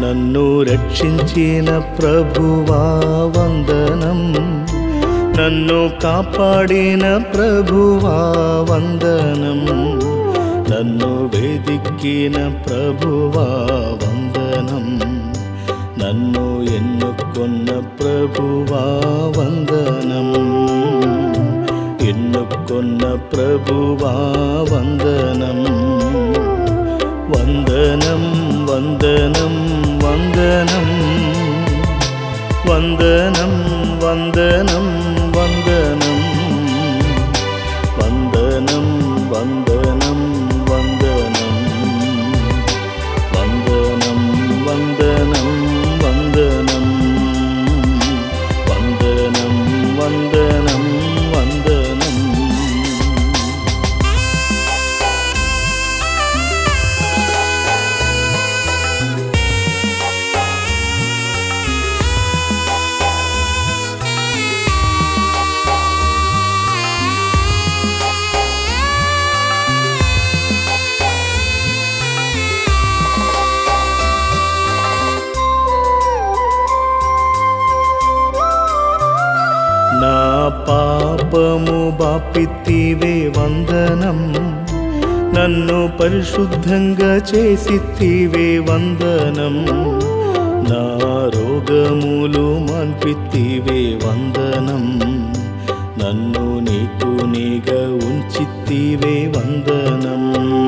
నన్ను రక్షించిన ప్రభువా వందనం నన్ను కాపాడిన ప్రభువా వందనం నన్ను వెదిక్కిన ప్రభువా వందనం నన్ను ఎన్నుకొన్న ప్రభువా వందనం ఎన్నుకొన్న ప్రభువా వందనం వందనం వందనం వందనం వందనం వందనం వందనం వందనం వందనం వందనం వందనం వందనం వందనం వందనం వందనం వందనం నా పాపము బాపిత్తివే వందనం నన్ను పరిశుద్ధంగా చేసిత్తివే వందనం నా రోగములు మాన్పిత్తివే వందనం నన్ను నీకు నీగా ఉంచిత్తివే వందనం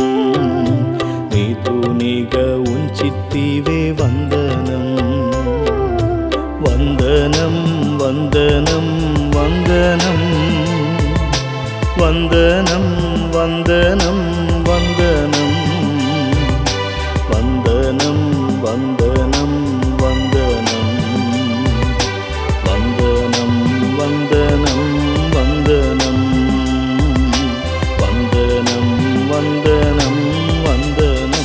నీకు నీగా ఉంచిత్తివే వందనం వందనం వందనం వందనం వందనం వందనం వందనం వందనం వందనం వందనం వందనం వందనం వందనం వందనం వందనం వందనం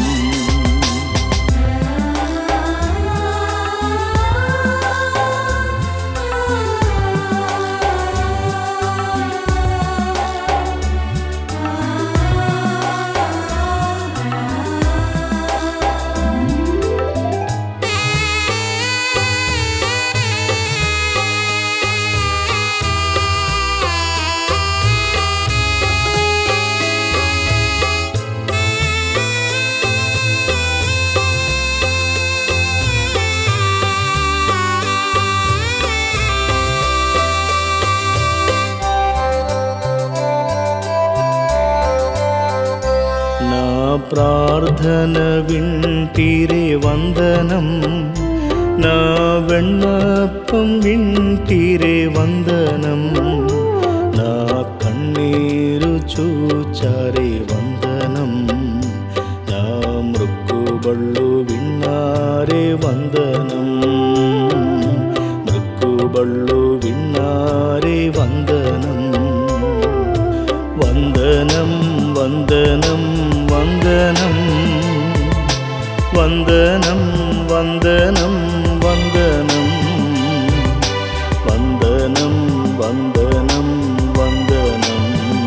నా ప్రార్థన వింటిరే వందనం నా వెన్నప్పం వింటిరే వందనం నా కన్నీరు చూచారే వందనం నా మృక్కుబళ్ళు విన్నారే వందనం మృక్కుబళ్ళు విన్నారే వందనం వందనం వందనం వందనం వందనం వందనం వందనం వందనం వందనం వందనం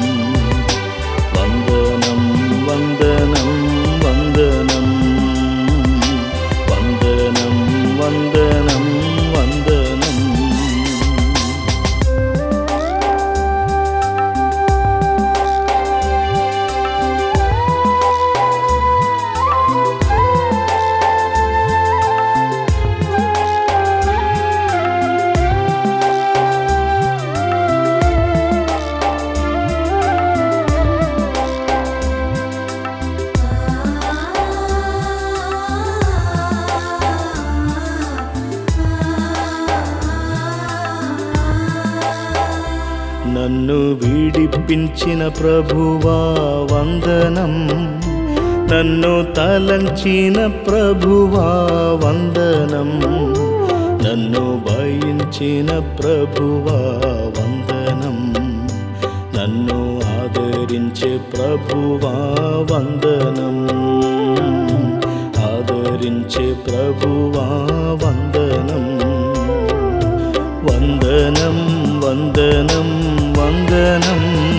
వందనం వందనం వందనం వందనం వందనం వందనం నన్ను వీడిపించిన ప్రభువా వందనం నన్ను తలంచిన ప్రభువా వందనం నన్ను భయించిన ప్రభువా వందనం నన్ను ఆదరించే ప్రభువా వందనం ఆదరించే ప్రభువా వందనం వందనం వందనం వందనం